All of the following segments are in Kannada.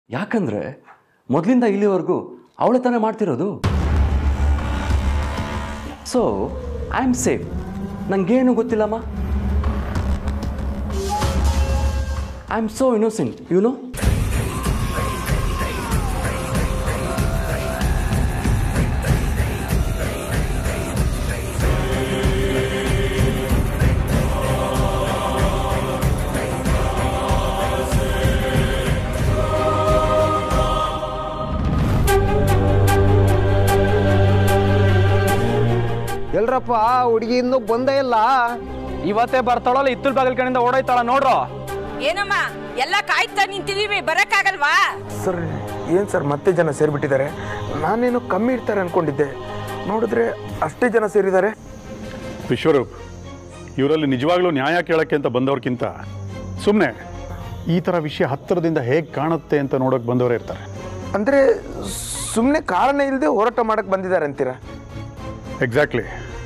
ಯಾಕಂದ್ರೆ ಮೊದಲಿಂದ ಇಲ್ಲಿವರೆಗೂ ಅವಳೆ ತಾನೇ ಮಾಡ್ತಿರೋದು ಸೊ ಐ ಆಮ್ ಸೇಫ್ ನನಗೇನು ಗೊತ್ತಿಲ್ಲಮ್ಮ I am so innocent you know ಎಲ್ರಪ್ಪ ಹುಡುಗಿ ಇನ್ನೂ ಬಂದೇ ಇಲ್ಲ ಇವತ್ತೇ ಬರ್ತಾಳಲ್ಲ ಇತ್ತಲ್ ಬಾಗಿಲ್ ಕಡೆಯಿಂದ ಓಡೋಯ್ತಾಳ ನೋಡ್ರು ಏನಮ್ಮ ಎಲ್ಲ ಕಾಯ್ತಾ ನಿಂತಿದೀವಿ ಬರಕ್ಕಾಗಲ್ವಾ ಸರ್ ಏನು ಸರ್ ಮತ್ತೆ ಜನ ಸೇರಿಬಿಟ್ಟಿದ್ದಾರೆ ನಾನೇನು ಕಮ್ಮಿ ಇರ್ತಾರೆ ಅನ್ಕೊಂಡಿದ್ದೆ ನೋಡಿದ್ರೆ ಅಷ್ಟೇ ಜನ ಸೇರಿದ್ದಾರೆ ವಿಶ್ವರೂಪ್ ಇವರಲ್ಲಿ ನಿಜವಾಗ್ಲೂ ನ್ಯಾಯ ಕೇಳಕ್ಕೆ ಅಂತ ಬಂದವ್ರಕ್ಕಿಂತ ಸುಮ್ಮನೆ ಈ ಥರ ವಿಷಯ ಹತ್ತಿರದಿಂದ ಹೇಗೆ ಕಾಣುತ್ತೆ ಅಂತ ನೋಡೋಕೆ ಬಂದವರೇ ಇರ್ತಾರೆ ಅಂದರೆ ಸುಮ್ಮನೆ ಕಾರಣ ಇಲ್ಲದೆ ಹೋರಾಟ ಮಾಡಕ್ಕೆ ಬಂದಿದ್ದಾರೆ ಅಂತೀರಾ ಎಕ್ಸಾಕ್ಟ್ಲಿ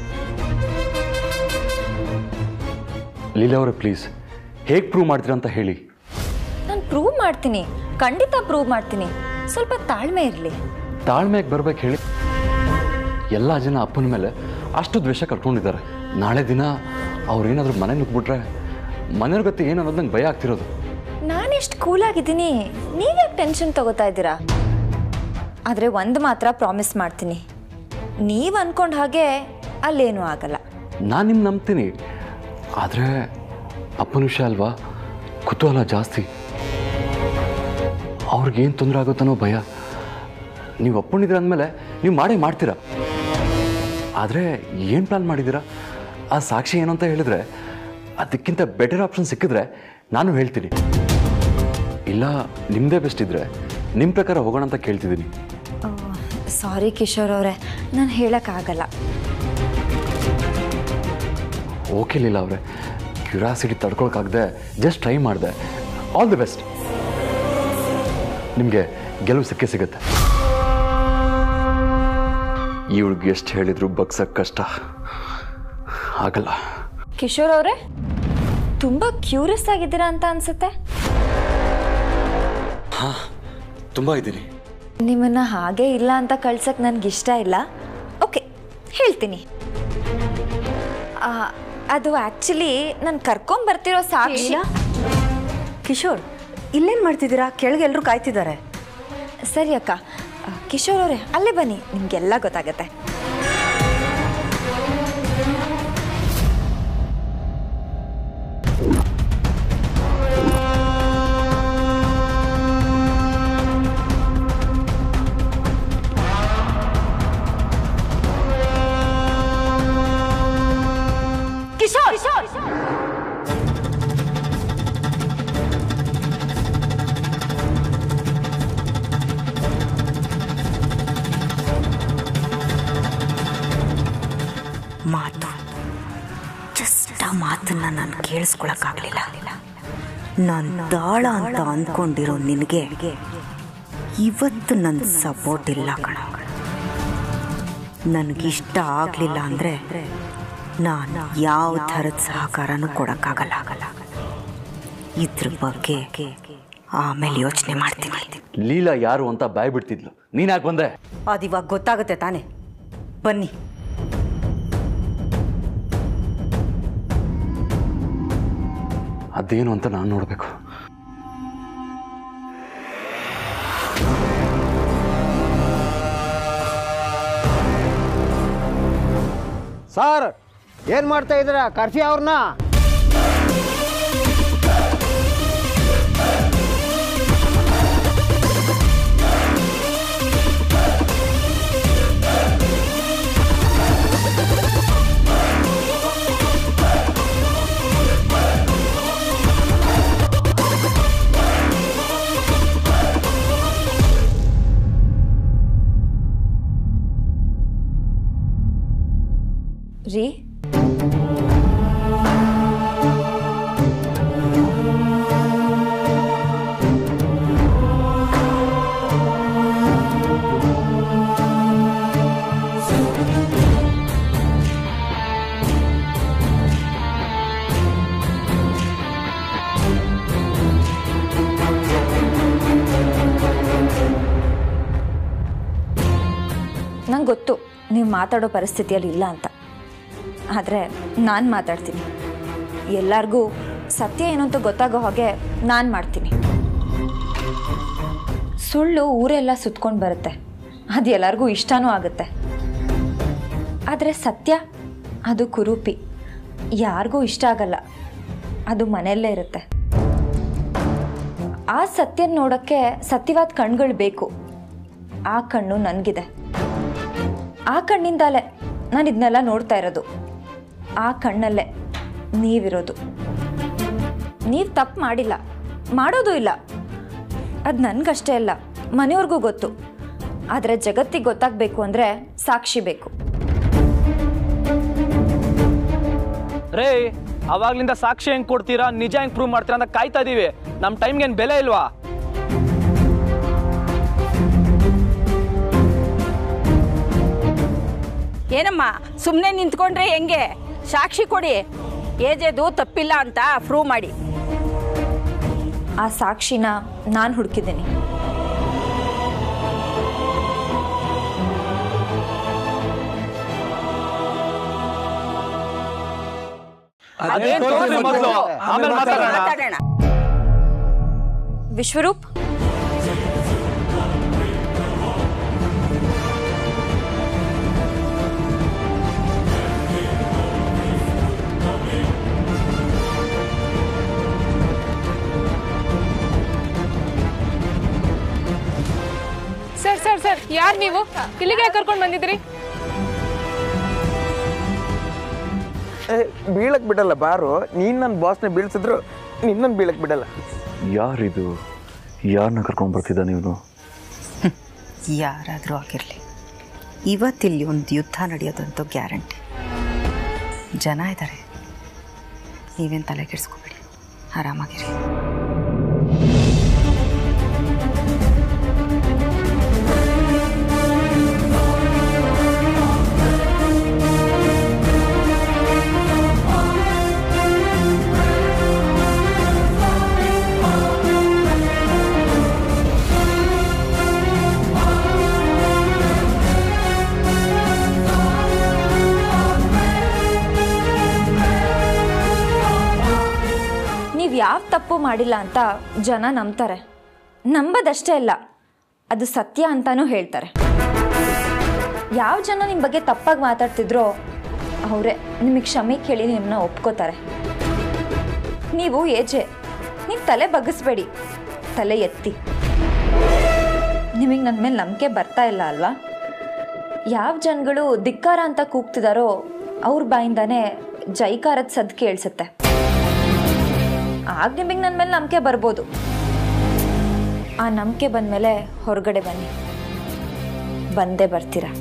ಲೀಲಾ ಅವರೇ ಪ್ಲೀಸ್ ಹೇಗೆ ಪ್ರೂವ್ ಮಾಡ್ತೀರಾ ಅಂತ ಹೇಳಿ ನಾನು ಪ್ರೂವ್ ಮಾಡ್ತೀನಿ ಖಂಡಿತ ಪ್ರೂವ್ ಮಾಡ್ತೀನಿ ಸ್ವಲ್ಪ ತಾಳ್ಮೆ ಇರಲಿ ತಾಳ್ಮೆಗೆ ಬರ್ಬೇಕು ಹೇಳಿ ಎಲ್ಲ ಜನ ಅಪ್ಪನ ಮೇಲೆ ಅಷ್ಟು ದ್ವೇಷ ಕಟ್ಕೊಂಡಿದ್ದಾರೆ ನಾಳೆ ದಿನ ಅವ್ರೇನಾದರೂ ಮನೆ ನುಗ್ಬಿಟ್ರೆ ಮನೆಯವ್ರ ಗತಿ ಏನು ಅನ್ನೋದು ನಂಗೆ ಭಯ ಆಗ್ತಿರೋದು ನಾನೆಷ್ಟು ಕೂಲಾಗಿದ್ದೀನಿ ನೀವ್ಯಾಕೆ ಟೆನ್ಷನ್ ತಗೋತಾ ಇದ್ದೀರಾ ಆದರೆ ಒಂದು ಮಾತ್ರ ಪ್ರಾಮಿಸ್ ಮಾಡ್ತೀನಿ ನೀವು ಅನ್ಕೊಂಡ ಹಾಗೆ ಅಲ್ಲೇನೂ ಆಗಲ್ಲ ನಾನು ನಿಮ್ಮ ನಂಬ್ತೀನಿ ಆದರೆ ಅಪ್ಪನ ವಿಷಯ ಅಲ್ವಾ ಕುತೂಹಲ ಜಾಸ್ತಿ ಅವ್ರಿಗೇನು ತೊಂದರೆ ಆಗುತ್ತನೋ ಭಯ ನೀವು ಒಪ್ಕೊಂಡಿದ್ದೀರ ಅಂದಮೇಲೆ ನೀವು ಮಾಡೇ ಮಾಡ್ತೀರಾ ಆದರೆ ಏನು ಪ್ಲಾನ್ ಮಾಡಿದ್ದೀರಾ ಆ ಸಾಕ್ಷಿ ಏನು ಅಂತ ಹೇಳಿದ್ರೆ ಅದಕ್ಕಿಂತ ಬೆಟರ್ ಆಪ್ಷನ್ ಸಿಕ್ಕಿದ್ರೆ ನಾನು ಹೇಳ್ತೀನಿ ಇಲ್ಲ ನಿಮ್ಮದೇ ಬೆಸ್ಟ್ ಇದ್ದರೆ ನಿಮ್ಮ ಪ್ರಕಾರ ಹೋಗೋಣ ಅಂತ ಕೇಳ್ತಿದ್ದೀನಿ ಸಾರಿ ಕಿಶೋರ್ ಅವರೇ ನಾನು ಹೇಳೋಕ್ಕಾಗಲ್ಲ ಓಕೆ ಲೀಲಾ ಅವರೇ ಕ್ಯೂರಾಸಿಟಿ ತಡ್ಕೊಳಕ್ಕಾಗದೆ ಜಸ್ಟ್ ಟ್ರೈ ಮಾಡಿದೆ ಆಲ್ ದಿ ಬೆಸ್ಟ್ ನಿಮಗೆ ಗೆಲುವು ಸಿಕ್ಕೇ ಸಿಗುತ್ತೆ ಇವಳಿಗೆ ಎಷ್ಟು ಹೇಳಿದ್ರು ಬಗ್ಸಕ್ಕೆ ಕಷ್ಟ ಆಗಲ್ಲ ಕಿಶೋರ್ ಅವರೇ ತುಂಬ ಕ್ಯೂರಿಯಸ್ ಆಗಿದ್ದೀರಾ ಅಂತ ಅನ್ಸುತ್ತೆ ತುಂಬ ಇದ್ದೀನಿ ನಿಮ್ಮನ್ನ ಹಾಗೆ ಇಲ್ಲ ಅಂತ ಕಳ್ಸಕ್ ನನ್ಗೆ ಇಷ್ಟ ಇಲ್ಲ ಓಕೆ ಹೇಳ್ತೀನಿ ಆ, ಅದು ಆ್ಯಕ್ಚುಲಿ ನಾನು ಕರ್ಕೊಂಬರ್ತಿರೋ ಸಾಕ್ಷಿ ಕಿಶೋರ್ ಇಲ್ಲೇನು ಮಾಡ್ತಿದ್ದೀರಾ ಕೆಳಗೆ ಎಲ್ಲರೂ ಕಾಯ್ತಿದ್ದಾರೆ ಸರಿ ಅಕ್ಕ ಆ, ಕಿಶೋರ್ ಅವರೇ ಅಲ್ಲೇ ಬನ್ನಿ ನಿಮಗೆಲ್ಲ ಗೊತ್ತಾಗತ್ತೆ ಕಿಶೋರ್ ಮಾತು ಜಸ್ಟ್ ಆ ಮಾತನ್ನ ನಾನು ಕೇಳಿಸ್ಕೊಳಕ್ಕಾಗಲಿಲ್ಲ ನಾನು ದಾಳ ಅಂತ ಅಂದ್ಕೊಂಡಿರೋ ನಿನಗೆ ಇವತ್ತು ನನ್ನ ಸಪೋರ್ಟ್ ಇಲ್ಲ ಕಣ ನನಗಿಷ್ಟ ಆಗಲಿಲ್ಲ ಅಂದರೆ ನಾನು ಯಾವ ಥರದ ಸಹಕಾರನೂ ಕೊಡೋಕ್ಕಾಗಲ್ಲ ಇದ್ರ ಬಗ್ಗೆ ಆಮೇಲೆ ಯೋಚನೆ ಮಾಡ್ತೀನಿ ಲೀಲಾ ಯಾರು ಅಂತ ಬಾಯ್ ಬಿಡ್ತಿದ್ಲು ನೀನ್ಯಾಕೆ ಬಂದೆ ಅದಿವಾಗ ಗೊತ್ತಾಗುತ್ತೆ ತಾನೆ ಬನ್ನಿ ಅದೇನು ಅಂತ ನಾನು ನೋಡಬೇಕು ಸರ್ ಏನು ಮಾಡ್ತಾ ಇದ್ದೀರಾ ಕರ್ಫ್ಯೂ ಅವ್ರನ್ನ ರೀ ನಂಗೆ ಗೊತ್ತು ನೀವು ಮಾತಾಡೋ ಪರಿಸ್ಥಿತಿಯಲ್ಲಿ ಇಲ್ಲ ಅಂತ ಆದರೆ ನಾನು ಮಾತಾಡ್ತೀನಿ ಎಲ್ಲರಿಗೂ ಸತ್ಯ ಏನು ಅಂತ ಗೊತ್ತಾಗೋ ಹಾಗೆ ನಾನು ಮಾಡ್ತೀನಿ ಸುಳ್ಳು ಊರೆಲ್ಲ ಸುತ್ಕೊಂಡು ಬರುತ್ತೆ ಅದು ಎಲ್ಲರಿಗೂ ಇಷ್ಟನೂ ಆಗುತ್ತೆ ಆದರೆ ಸತ್ಯ ಅದು ಕುರೂಪಿ ಯಾರಿಗೂ ಇಷ್ಟ ಆಗಲ್ಲ ಅದು ಮನೆಯಲ್ಲೇ ಇರುತ್ತೆ ಆ ಸತ್ಯ ನೋಡೋಕ್ಕೆ ಸತ್ಯವಾದ ಕಣ್ಗಳು ಬೇಕು ಆ ಕಣ್ಣು ನನಗಿದೆ ಆ ಕಣ್ಣಿಂದಲೇ ನಾನು ಇದನ್ನೆಲ್ಲ ನೋಡ್ತಾ ಇರೋದು ಆ ಕಣ್ಣಲ್ಲೇ ನೀವಿರೋದು ನೀವು ತಪ್ಪು ಮಾಡಿಲ್ಲ ಮಾಡೋದು ಇಲ್ಲ ಅದು ನನಗಷ್ಟೇ ಅಲ್ಲ ಮನೆಯವ್ರಿಗೂ ಗೊತ್ತು ಆದರೆ ಜಗತ್ತಿಗೆ ಗೊತ್ತಾಗಬೇಕು ಅಂದರೆ ಸಾಕ್ಷಿ ಬೇಕು ರೇ ಅವಾಗ್ಲಿಂದ ಸಾಕ್ಷಿ ಹೆಂಗ್ ಕೊಡ್ತೀರಾ ನಿಜ ಹೆಂಗ್ ಪ್ರೂವ್ ಮಾಡ್ತೀರಾ ಅಂತ ಕಾಯ್ತಾ ಇದೀವಿ ನಮ್ಮ ಟೈಮ್ಗೆ ಏನು ಬೆಲೆ ಇಲ್ವಾ ಏನಮ್ಮ ಸುಮ್ಮನೆ ನಿಂತ್ಕೊಂಡ್ರೆ ಹೆಂಗೆ ಸಾಕ್ಷಿ ಕೊಡಿ ಏಜೆದು ತಪ್ಪಿಲ್ಲ ಅಂತ ಪ್ರೂವ್ ಮಾಡಿ ಆ ಸಾಕ್ಷಿನ ನಾನು ಹುಡುಕಿದ್ದೀನಿ ಅದೇನ್ ತೋರ್ಸಿ ಮೊದ್ಲು ಆಮೇಲೆ ಮಾತಾಡೋಣ ಮಾತಾಡೋಣ ವಿಶ್ವರೂಪ್ ಸರ್ ಸರ್ ಸರ್ ಯಾರು ನೀವು ಇಲ್ಲಿಗೆ ಯಾಕೆ ಕರ್ಕೊಂಡು ಬಂದಿದ್ರಿ ಏ ಬೀಳಕ್ ಬಿಡಲ್ಲ ಬಾರು ನೀನ್ ನನ್ನ ಬಾಸ್ನ ಬೀಳ್ಸಿದ್ರು ನಿನ್ನನ್ನು ಬೀಳಕ್ ಬಿಡಲ್ಲ ಯಾರಿದು ಯಾರನ್ನ ಕರ್ಕೊಂಡು ಬರ್ತಿದ್ದ ನೀವು ಯಾರಾದರೂ ಆಗಿರಲಿ ಇವತ್ತಿಲ್ಲಿ ಒಂದು ಯುದ್ಧ ನಡೆಯೋದಂತೂ ಗ್ಯಾರಂಟಿ ಜನ ಇದ್ದಾರೆ ನೀವೇನು ತಲೆ ಕೆಡಿಸ್ಕೋಬೇಡಿ ಆರಾಮಾಗಿರಿ ನೀವು ಯಾವ ತಪ್ಪು ಮಾಡಿಲ್ಲ ಅಂತ ಜನ ನಂಬ್ತಾರೆ ನಂಬೋದಷ್ಟೇ ಅಲ್ಲ ಅದು ಸತ್ಯ ಅಂತಾನೂ ಹೇಳ್ತಾರೆ ಯಾವ ಜನ ನಿಮ್ಮ ಬಗ್ಗೆ ತಪ್ಪಾಗಿ ಮಾತಾಡ್ತಿದ್ರೋ ಅವರೇ ನಿಮಗೆ ಕ್ಷಮೆ ಕೇಳಿ ನಿಮ್ಮನ್ನ ಒಪ್ಕೋತಾರೆ ನೀವು ಏಜೆ ನೀವು ತಲೆ ಬಗ್ಗಿಸ್ಬೇಡಿ ತಲೆ ಎತ್ತಿ ನಿಮಗೆ ನನ್ನ ಮೇಲೆ ನಂಬಿಕೆ ಬರ್ತಾ ಇಲ್ಲ ಅಲ್ವಾ ಯಾವ ಜನಗಳು ಧಿಕ್ಕಾರ ಅಂತ ಕೂಗ್ತಿದಾರೋ ಅವ್ರ ಬಾಯಿಂದಾನೇ ಜೈಕಾರದ ಸದ್ ಕೇಳಿಸುತ್ತೆ ಆಗ ನಿಮಗೆ ನನ್ನ ಮೇಲೆ ನಂಬಿಕೆ ಬರ್ಬೋದು ಆ ನಂಬಿಕೆ ಬಂದಮೇಲೆ ಹೊರಗಡೆ ಬನ್ನಿ ಬಂದೇ ಬರ್ತೀರಾ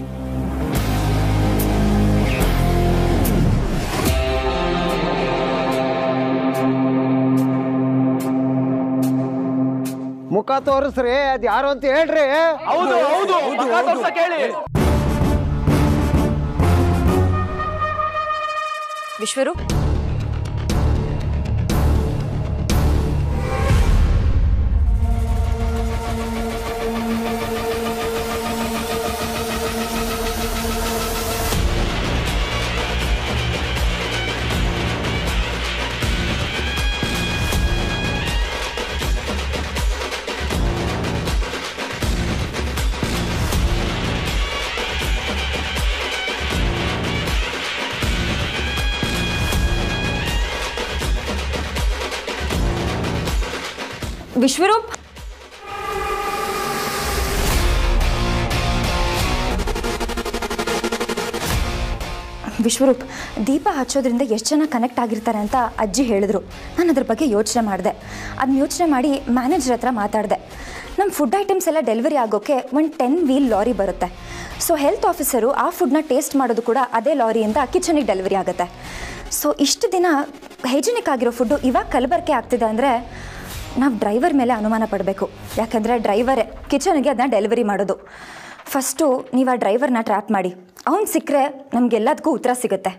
ಮುಖ ತೋರಿಸ್ರಿ ಅದು ಯಾರು ಅಂತ ಹೇಳ್ರಿ ಹೌದು ಹೌದು ಮಗ ತೋರ್ಸಕ್ ಹೇಳಿ ವಿಶ್ವರೂಪ್ ವಿಶ್ವರೂಪ್ ವಿಶ್ವರೂಪ್ ದೀಪ ಹಚ್ಚೋದ್ರಿಂದ ಎಷ್ಟು ಜನ ಕನೆಕ್ಟ್ ಆಗಿರ್ತಾರೆ ಅಂತ ಅಜ್ಜಿ ಹೇಳಿದ್ರು ನಾನು ಅದ್ರ ಬಗ್ಗೆ ಯೋಚನೆ ಮಾಡಿದೆ ಅದನ್ನ ಯೋಚನೆ ಮಾಡಿ ಮ್ಯಾನೇಜರ್ ಹತ್ರ ಮಾತಾಡಿದೆ ನಮ್ಮ ಫುಡ್ ಐಟಮ್ಸ್ ಎಲ್ಲ ಡೆಲಿವರಿ ಆಗೋಕ್ಕೆ ಒಂದು ಟೆನ್ ವೀಲ್ ಲಾರಿ ಬರುತ್ತೆ ಸೊ ಹೆಲ್ತ್ ಆಫೀಸರು ಆ ಫುಡ್ನ ಟೇಸ್ಟ್ ಮಾಡೋದು ಕೂಡ ಅದೇ ಲಾರಿಯಿಂದ ಕಿಚನಿಗೆ ಡೆಲಿವರಿ ಆಗುತ್ತೆ ಸೊ ಇಷ್ಟು ದಿನ ಹೈಜಿನಿಕ್ ಆಗಿರೋ ಫುಡ್ಡು ಇವಾಗ ಕಲಬೆರಕೆ ಆಗ್ತಿದೆ ಅಂದರೆ ನಾವು ಡ್ರೈವರ್ ಮೇಲೆ ಅನುಮಾನ ಪಡಬೇಕು ಯಾಕಂದರೆ ಡ್ರೈವರೇ ಕಿಚನ್ಗೆ ಅದನ್ನ ಡೆಲಿವರಿ ಮಾಡೋದು ಫಸ್ಟು ನೀವು ಆ ಡ್ರೈವರ್ನ ಟ್ರ್ಯಾಪ್ ಮಾಡಿ ಅವ್ನು ಸಿಕ್ಕರೆ ನಮಗೆಲ್ಲದಕ್ಕೂ ಉತ್ತರ ಸಿಗುತ್ತೆ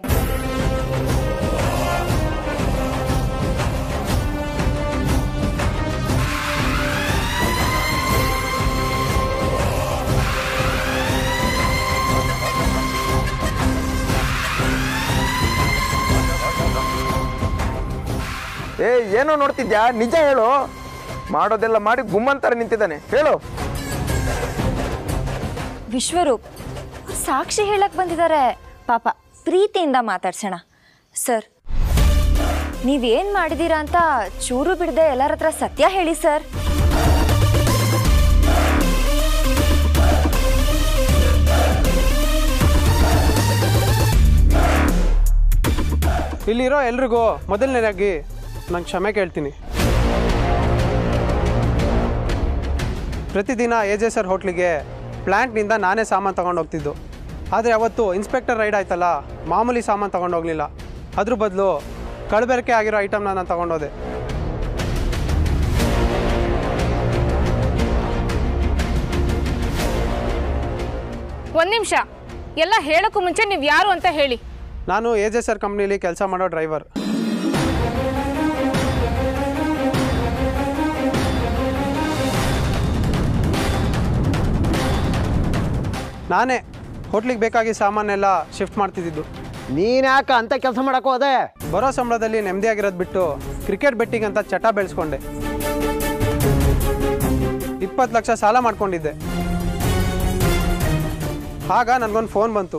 ಏ ಏನೋ ನೋಡ್ತಿದ್ಯಾ ನಿಜ ಹೇಳು ಮಾಡೋದೆಲ್ಲ ಮಾಡಿ ಗುಮ್ಮಂತರ ನಿಂತಿದ್ದಾನೆ ಹೇಳು ವಿಶ್ವರೂಪ್ ಅವ್ರು ಸಾಕ್ಷಿ ಹೇಳಕ್ ಬಂದಿದ್ದಾರೆ ಪಾಪ ಪ್ರೀತಿಯಿಂದ ಮಾತಾಡ್ಸೋಣ ಸರ್ ನೀವೇನ್ ಮಾಡಿದೀರಾ ಅಂತ ಚೂರು ಬಿಡದೆ ಎಲ್ಲರ ಹತ್ರ ಸತ್ಯ ಹೇಳಿ ಸರ್ ಇಲ್ಲಿರೋ ಎಲ್ರಿಗೂ ಮೊದಲನೇದಾಗಿ ನಾನು ಕ್ಷಮೆ ಕೇಳ್ತೀನಿ ಪ್ರತಿದಿನ ಎ ಜೆ ಸರ್ ಹೋಟ್ಲಿಗೆ ಪ್ಲ್ಯಾಂಟ್ನಿಂದ ನಾನೇ ಸಾಮಾನು ತೊಗೊಂಡು ಹೋಗ್ತಿದ್ದು ಆದರೆ ಅವತ್ತು ಇನ್ಸ್ಪೆಕ್ಟರ್ ರೈಡ್ ಆಯ್ತಲ್ಲ ಮಾಮೂಲಿ ಸಾಮಾನು ತೊಗೊಂಡು ಹೋಗಲಿಲ್ಲ ಅದ್ರ ಬದಲು ಕಳಬೆರಕೆ ಆಗಿರೋ ಐಟಮ್ನ ನಾನು ತೊಗೊಂಡೋದೆ ಒಂದ್ ನಿಮಿಷ ಎಲ್ಲ ಹೇಳಕ್ಕೂ ಮುಂಚೆ ನೀವು ಯಾರು ಅಂತ ಹೇಳಿ ನಾನು ಎ ಜೆ ಸರ್ ಕಂಪ್ನೀಲಿ ಕೆಲಸ ಮಾಡೋ ಡ್ರೈವರ್ ನಾನೇ ಹೋಟ್ಲಿಗೆ ಬೇಕಾಗಿ ಸಾಮಾನೆಲ್ಲ ಶಿಫ್ಟ್ ಮಾಡ್ತಿದ್ದಿದ್ದು ನೀನ್ ಯಾಕೆ ಅಂತ ಕೆಲಸ ಮಾಡಕ್ ಹೋದೆ ಬರೋ ಸಂಬಳದಲ್ಲಿ ನೆಮ್ಮದಿಯಾಗಿರೋದು ಬಿಟ್ಟು ಕ್ರಿಕೆಟ್ ಬೆಟ್ಟಿಂಗ್ ಅಂತ ಚಟ ಬೆಳೆಸ್ಕೊಂಡೆ ಇಪ್ಪತ್ತು ಲಕ್ಷ ಸಾಲ ಮಾಡ್ಕೊಂಡಿದ್ದೆ ಆಗ ನನಗೊಂದು ಫೋನ್ ಬಂತು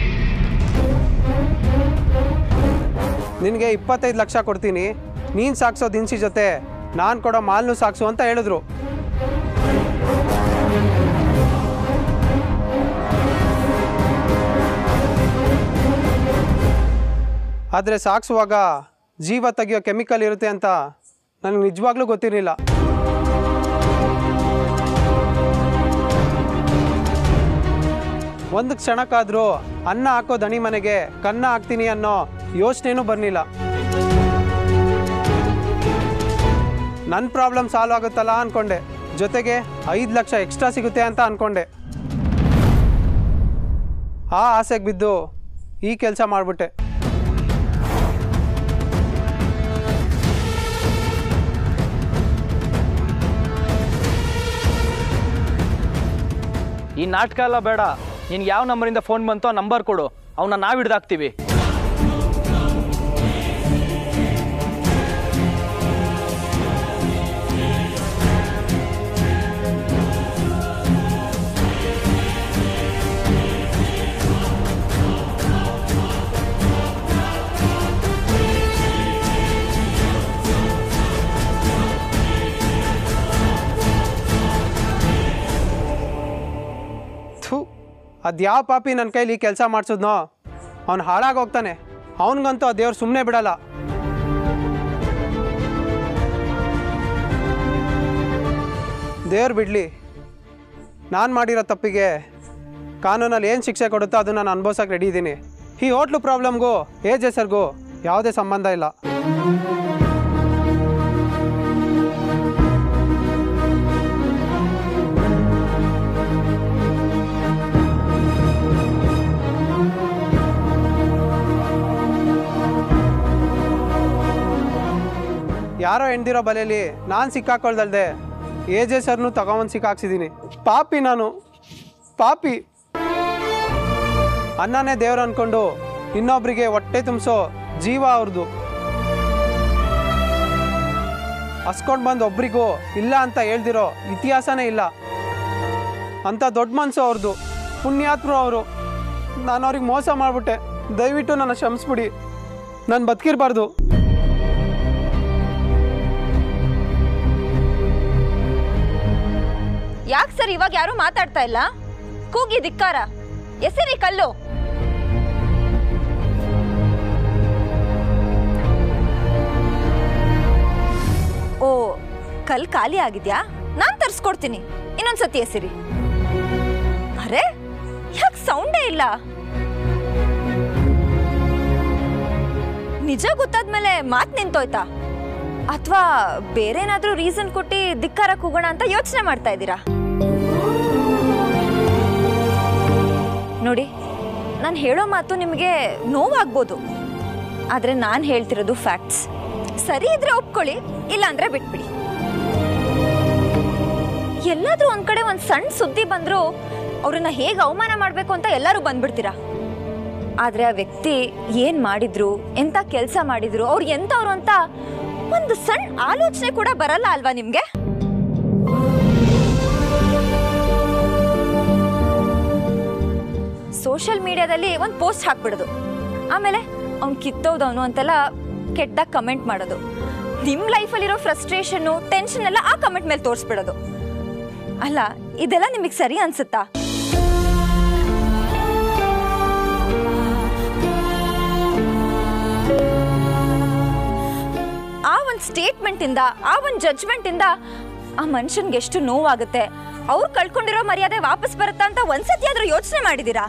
ನಿನಗೆ ಇಪ್ಪತ್ತೈದು ಲಕ್ಷ ಕೊಡ್ತೀನಿ ನೀನು ಸಾಕ್ಸೋ ದಿನಸಿ ಜೊತೆ ನಾನು ಕೊಡೋ ಮಾಲ್ನು ಸಾಕ್ಸು ಅಂತ ಹೇಳಿದ್ರು ಆದರೆ ಸಾಕ್ಸುವಾಗ ಜೀವ ತೆಗಿಯೋ ಕೆಮಿಕಲ್ ಇರುತ್ತೆ ಅಂತ ನನಗೆ ನಿಜವಾಗ್ಲೂ ಗೊತ್ತಿರಲಿಲ್ಲ ಒಂದು ಕ್ಷಣಕ್ಕಾದರೂ ಅನ್ನ ಹಾಕೋ ದಣಿ ಮನೆಗೆ ಕನ್ನ ಹಾಕ್ತೀನಿ ಅನ್ನೋ ಯೋಚನೆನೂ ಬರಲಿಲ್ಲ ನನ್ನ ಪ್ರಾಬ್ಲಮ್ ಸಾಲ್ವ್ ಆಗುತ್ತಲ್ಲ ಅಂದ್ಕೊಂಡೆ ಜೊತೆಗೆ ಐದು ಲಕ್ಷ ಎಕ್ಸ್ಟ್ರಾ ಸಿಗುತ್ತೆ ಅಂತ ಅಂದ್ಕೊಂಡೆ ಆ ಆಸೆಗೆ ಬಿದ್ದು ಈ ಕೆಲಸ ಮಾಡಿಬಿಟ್ಟೆ ಈ ನಾಟಕ ಎಲ್ಲ ಬೇಡ ನಿನ್ಗೆ ಯಾವ ನಂಬರಿಂದ ಫೋನ್ ಬಂತೋ ಆ ನಂಬರ್ ಕೊಡು ಅವನ್ನ ನಾವು ಹಿಡ್ದಾಕ್ತೀವಿ ಥೂ ಅದ್ಯಾವ ಪಾಪಿ ನನ್ನ ಕೈಲಿ ಕೆಲಸ ಮಾಡಿಸಿದ್ನೋ ಅವ್ನು ಹಾಳಾಗೋಗ್ತಾನೆ ಅವನಿಗಂತೂ ಆ ದೇವ್ರು ಸುಮ್ಮನೆ ಬಿಡಲ್ಲ ದೇವ್ರು ಬಿಡಲಿ ನಾನು ಮಾಡಿರೋ ತಪ್ಪಿಗೆ ಕಾನೂನಲ್ಲಿ ಏನು ಶಿಕ್ಷೆ ಕೊಡುತ್ತೋ ಅದನ್ನು ನಾನು ಅನುಭವಿಸೋಕೆ ರೆಡಿ ಇದ್ದೀನಿ ಈ ಹೋಟ್ಲು ಪ್ರಾಬ್ಲಮ್ಗೂ ಏಜ್ ಹೆಸರಿಗೂ ಯಾವುದೇ ಸಂಬಂಧ ಇಲ್ಲ ಯಾರೋ ಹೆಣ್ದಿರೋ ಬಲೆಯಲ್ಲಿ ನಾನು ಸಿಕ್ಕಾಕೊಳ್ದಲ್ದೆ ಎ ಜೆ ಸರ್ನು ತಗೊಂಬಂದು ಸಿಕ್ಕಾಕ್ಸಿದ್ದೀನಿ ಪಾಪಿ ನಾನು ಪಾಪಿ ಅನ್ನನೇ ದೇವ್ರು ಅನ್ಕೊಂಡು ಇನ್ನೊಬ್ರಿಗೆ ಹೊಟ್ಟೆ ತುಂಬಿಸೋ ಜೀವ ಅವ್ರದ್ದು ಹಸ್ಕೊಂಡು ಬಂದು ಒಬ್ರಿಗೂ ಇಲ್ಲ ಅಂತ ಹೇಳ್ದಿರೋ ಇತಿಹಾಸನೇ ಇಲ್ಲ ಅಂತ ದೊಡ್ಡ ಮನಸ್ಸು ಅವ್ರದ್ದು ಪುಣ್ಯಾತ್ಮರು ಅವರು ನಾನು ಅವ್ರಿಗೆ ಮೋಸ ಮಾಡಿಬಿಟ್ಟೆ ದಯವಿಟ್ಟು ನನ್ನ ಕ್ಷಮಿಸ್ಬಿಡಿ ನಾನು ಬದುಕಿರಬಾರ್ದು ಯಾಕೆ ಸರ್ ಇವಾಗ ಯಾರು ಮಾತಾಡ್ತಾ ಇಲ್ಲ ಕೂಗಿ ಧಿಕ್ಕಾರ ಎಸರಿ ಕಲ್ಲು ಓ ಕಲ್ ಖಾಲಿ ಆಗಿದ್ಯಾ ನಾನ್ ತರ್ಸ್ಕೊಡ್ತೀನಿ ಇನ್ನೊಂದ್ಸತಿ ಎಸಿರಿ ಅರೆ ಯಾಕೆ ಸೌಂಡೇ ಇಲ್ಲ ನಿಜ ಗೊತ್ತಾದ್ಮೇಲೆ ಮಾತ್ ನಿಂತೋಯ್ತಾ ಅಥವಾ ಬೇರೇನಾದ್ರೂ ರೀಸನ್ ಕೊಟ್ಟು ಧಿಕ್ಕಾರ ಕೂಗೋಣ ಅಂತ ಯೋಚನೆ ಮಾಡ್ತಾ ಇದ್ದೀರಾ ನೋಡಿ ನಾನು ಹೇಳೋ ಮಾತು ನಿಮಗೆ ನೋವಾಗ್ಬೋದು ಆದರೆ ನಾನು ಹೇಳ್ತಿರೋದು ಫ್ಯಾಕ್ಟ್ಸ್ ಸರಿ ಇದ್ರೆ ಒಪ್ಕೊಳ್ಳಿ ಇಲ್ಲ ಅಂದ್ರೆ ಬಿಟ್ಬಿಡಿ ಎಲ್ಲಾದ್ರೂ ಒಂದ್ ಕಡೆ ಒಂದ್ ಸಣ್ಣ ಸುದ್ದಿ ಬಂದ್ರು ಅವ್ರನ್ನ ಹೇಗೆ ಅವಮಾನ ಮಾಡ್ಬೇಕು ಅಂತ ಎಲ್ಲರೂ ಬಂದ್ಬಿಡ್ತೀರಾ ಆದ್ರೆ ಆ ವ್ಯಕ್ತಿ ಏನ್ ಮಾಡಿದ್ರು ಎಂತ ಕೆಲಸ ಮಾಡಿದ್ರು ಅವ್ರು ಎಂತವ್ರು ಅಂತ ಒಂದು ಸಣ್ಣ ಆಲೋಚನೆ ಕೂಡ ಬರಲ್ಲ ಅಲ್ವಾ ನಿಮ್ಗೆ ಸೋಷಿಯಲ್ ಮೀಡಿಯಾದಲ್ಲಿ ಒಂದು ಪೋಸ್ಟ್ ಹಾಕ್ಬಿಡೋದು ಆಮೇಲೆ ಅವ್ನು ಕಿತ್ತೋದವನು ಅಂತೆಲ್ಲ ಕೆಟ್ಟದಾಗ ಕಮೆಂಟ್ ಮಾಡೋದು ನಿಮ್ಮ ಲೈಫಲ್ಲಿರೋ ಫ್ರಸ್ಟ್ರೇಷನ್ನು ಟೆನ್ಷನ್ ಎಲ್ಲ ಆ ಕಮೆಂಟ್ ಮೇಲೆ ತೋರಿಸ್ಬಿಡೋದು ಅಲ್ಲ ಇದೆಲ್ಲ ನಿಮಗೆ ಸರಿ ಅನ್ಸುತ್ತಾ ಆ ಒಂದು ಸ್ಟೇಟ್ಮೆಂಟ್ ಇಂದ ಆ ಒಂದು ಜಡ್ಜ್ಮೆಂಟ್ ಇಂದ ಆ ಮನುಷ್ಯನ್ಗೆ ಎಷ್ಟು ನೋವಾಗುತ್ತೆ ಅವ್ರು ಕಳ್ಕೊಂಡಿರೋ ಮರ್ಯಾದೆ ವಾಪಸ್ ಬರುತ್ತಾ ಅಂತ ಒಂದ್ಸತಿ ಆದ್ರೂ ಯೋಚನೆ ಮಾಡಿದೀರಾ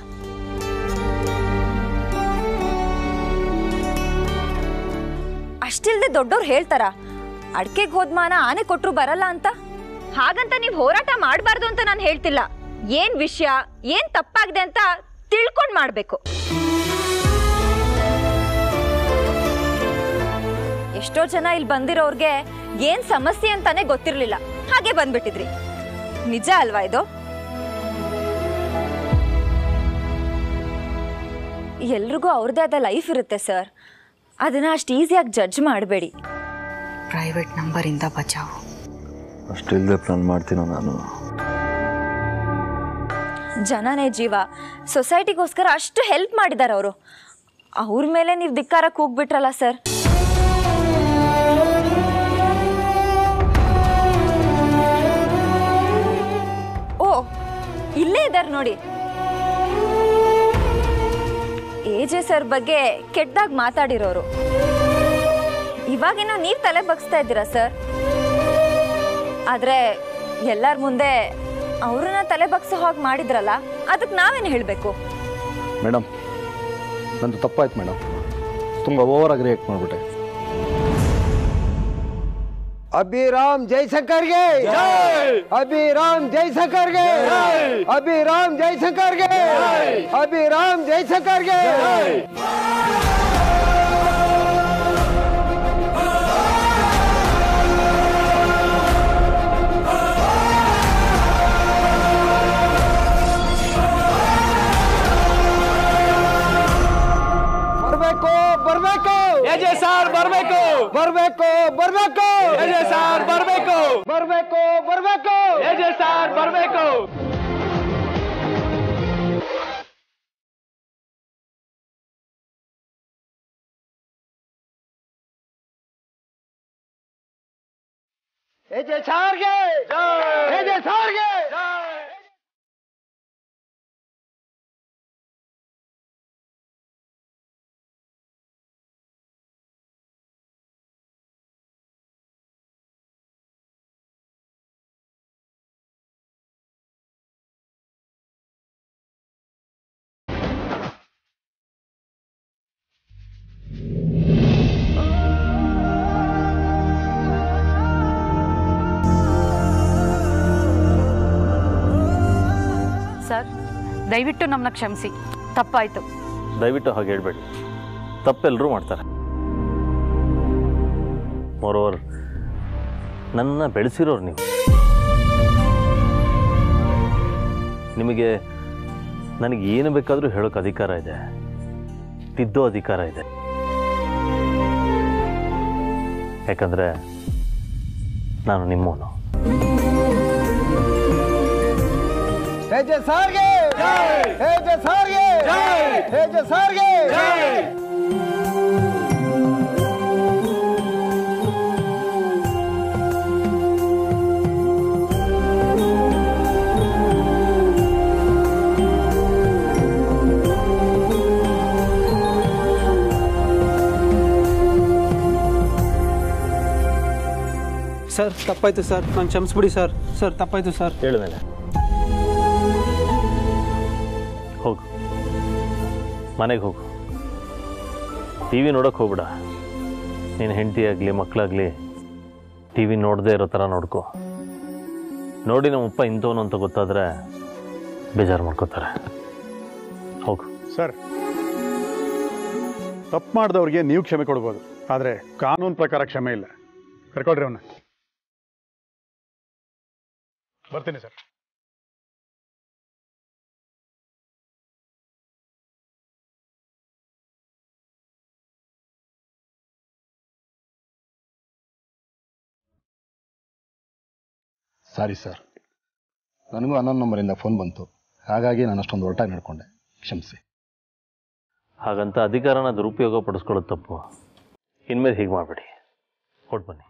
ಅಷ್ಟಿಲ್ದೆ ದೊಡ್ಡವ್ರು ಹೇಳ್ತಾರ ಅಡ್ಕೆಗೆ ಹೋದ್ಮಾನ ಆನೆ ಕೊಟ್ರು ಬರಲ್ಲ ಅಂತ ಹಾಗಂತ ನೀವು ಹೋರಾಟ ಮಾಡಬಾರ್ದು ಅಂತ ನಾನು ಹೇಳ್ತಿಲ್ಲ ಏನ್ ವಿಷಯ ಏನ್ ತಪ್ಪಾಗಿದೆ ಅಂತ ತಿಳ್ಕೊಂಡ್ ಮಾಡ್ಬೇಕು ಎಷ್ಟೋ ಜನ ಇಲ್ಲಿ ಬಂದಿರೋರ್ಗೆ ಏನ್ ಸಮಸ್ಯೆ ಅಂತಾನೆ ಗೊತ್ತಿರ್ಲಿಲ್ಲ ಹಾಗೆ ಬಂದ್ಬಿಟ್ಟಿದ್ರಿ ನಿಜ ಅಲ್ವಾ ಇದು ಎಲ್ರಿಗೂ ಅವ್ರದ್ದೇ ಆದ ಲೈಫ್ ಇರುತ್ತೆ ಸರ್ ಅದನ್ನ ಅಷ್ಟು ಈಸಿಯಾಗಿ ಜಡ್ಜ್ ಮಾಡಬೇಡಿ ಪ್ರೈವೇಟ್ ನಂಬರಿಂದ ಬಚಾವು ಅಷ್ಟಿಲ್ಲದೆ ಪ್ಲಾನ್ ಮಾಡ್ತೀನೋ ನಾನು ಜನನೇ ಜೀವ ಸೊಸೈಟಿಗೋಸ್ಕರ ಅಷ್ಟು ಹೆಲ್ಪ್ ಮಾಡಿದ್ದಾರೆ ಅವರು ಅವ್ರ ಮೇಲೆ ನೀವು ಧಿಕ್ಕಾರ ಕೂಗ್ಬಿಟ್ರಲ್ಲ ಸರ್ ಓ ಇಲ್ಲೇ ಇದ್ದಾರೆ ನೋಡಿ ಎಜೆ ಸರ್ ಬಗ್ಗೆ ಕೆಟ್ಟದಾಗ ಮಾತಾಡಿರೋರು ಇವಾಗಿನ್ನೂ ನೀವು ತಲೆ ಬಗ್ಸ್ತಾ ಇದ್ದೀರಾ ಸರ್ ಆದ್ರೆ ಎಲ್ಲರ ಮುಂದೆ ಅವ್ರನ್ನ ತಲೆ ಬಗ್ಸೋ ಹಾಗೆ ಮಾಡಿದ್ರಲ್ಲ ಅದಕ್ಕೆ ನಾವೇನು ಹೇಳಬೇಕು ಮೇಡಮ್ ನಂದು ತಪ್ಪಾಯ್ತು ಮೇಡಮ್ ತುಂಬ ಓವರಾಗಿ ರಿಯಾಕ್ಟ್ ಮಾಡಿಬಿಟ್ಟೆ ಅಭಿರಾಮ್ ಜೈಶಂಕರ್ಗೆ ಅಭಿರಾಮ್ ಜೈಶಂಕರ್ಗೆ ಅಭಿರಾಮ್ ಜೈಶಂಕರ್ಗೆ ಅಭಿರಾಮ್ ಜೈಶಂಕರ್ಗೆ ಬರ್ಬೇಕು ಬರ್ಬೇಕು ಎಜೆ ಸರ್ ಬರ್ಬೇಕು ಬರ್ಬೇಕು ಬರ್ಬೇಕು ಎಜೆ ಸರ್ ಬರ್ಬೇಕು ಬರ್ಬೇಕು ಬರ್ಬೇಕು ಎಜೆ ಸರ್ ಬರ್ಬೇಕು ಎಜೆ ಸಾರ್ಗೆ ಎಜೆ ಸಾರ್ಗೆ ಸರ್ ದಯವಿಟ್ಟು ನಮ್ಮನ್ನ ಕ್ಷಮಿಸಿ ತಪ್ಪಾಯ್ತು ದಯವಿಟ್ಟು ಹಾಗೆ ಹೇಳ್ಬೇಡಿ ತಪ್ಪೆಲ್ಲರೂ ಮಾಡ್ತಾರೆ ಮೋರೋವರ್ ನನ್ನ ಬೆಳೆಸಿರೋರು ನೀವು ನಿಮಗೆ ನನಗೆ ಏನು ಬೇಕಾದರೂ ಹೇಳೋಕೆ ಅಧಿಕಾರ ಇದೆ ತಿದ್ದೋ ಅಧಿಕಾರ ಇದೆ ಯಾಕಂದರೆ ನಾನು ನಿಮ್ಮವನು ಎಜೆ ಸಾರ್ಗೆ ಎಜೆ ಸಾರ್ಗೆ ಎಜೆ ಸಾರ್ಗೆ ಸರ್ ತಪ್ಪಾಯ್ತು ಸರ್ ನಾನು ಕ್ಷಮಿಸ್ಬಿಡಿ ಸರ್ ಸರ್ ತಪ್ಪಾಯ್ತು ಸರ್ ಹೇಳಿದ್ಮೇಲೆ ಹೋಗು ಮನೆಗೆ ಹೋಗು ಟಿ ವಿ ನೋಡೋಕೆ ಹೋಗ್ಬೇಡ ನೀನು ಹೆಂಡತಿ ಆಗಲಿ ಮಕ್ಕಳಾಗಲಿ ಟಿ ವಿ ನೋಡದೇ ಇರೋ ಥರ ನೋಡ್ಕೊ ನೋಡಿ ನಮ್ಮಪ್ಪ ಇಂಥವನು ಅಂತ ಗೊತ್ತಾದರೆ ಬೇಜಾರು ಮಾಡ್ಕೋತಾರೆ ಹೋಗು ಸರ್ ತಪ್ಪು ಮಾಡಿದವ್ರಿಗೆ ನೀವು ಕ್ಷಮೆ ಕೊಡ್ಬೋದು ಆದರೆ ಕಾನೂನು ಪ್ರಕಾರ ಕ್ಷಮೆ ಇಲ್ಲ ಕರ್ಕೊಳ್ರಿ ಅವನ್ನ ಬರ್ತೀನಿ ಸರ್ ಸಾರಿ ಸರ್ ನನಗೂ ಹನ್ನೊಂದು ನಂಬರಿಂದ ಫೋನ್ ಬಂತು ಹಾಗಾಗಿ ನಾನು ಅಷ್ಟೊಂದು ಹೊರಟಾಗಿ ನಡ್ಕೊಂಡೆ ಕ್ಷಮಿಸಿ ಹಾಗಂತ ಅಧಿಕಾರನ ದುರುಪಯೋಗ ಪಡಿಸ್ಕೊಳ್ಳೋದು ತಪ್ಪು ಇನ್ಮೇಲೆ ಹೀಗೆ ಮಾಡಬೇಡಿ ಹೊಟ್ಟು ಬನ್ನಿ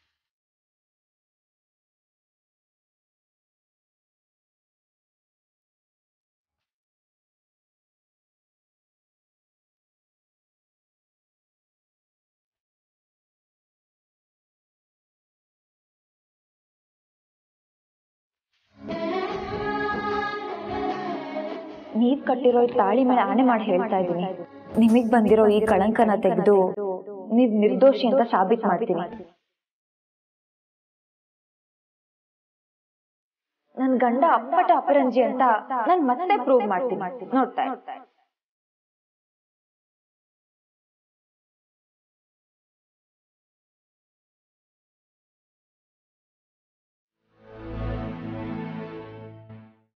ನೀವ್ ಕಟ್ಟಿರೋ ಈ ತಾಳಿ ಮೇಲೆ ಆಣೆ ಮಾಡಿ ಹೇಳ್ತಾ ಇದ್ದೀನಿ ನಿಮಗ್ ಬಂದಿರೋ ಈ ಕಳಂಕನ ತೆಗೆದು ನೀವ್ ನಿರ್ದೋಷಿ ಅಂತ ಸಾಬೀತ್ ಮಾಡ್ತೀನಿ ನನ್ ಗಂಡ ಅಪ್ಪಟ ಅಪರಂಜಿ ಅಂತ ನಾನ್ ಮತ್ತೆ ಪ್ರೂವ್ ಮಾಡ್ತೀನಿ ನೋಡ್ತಾ ಇರು.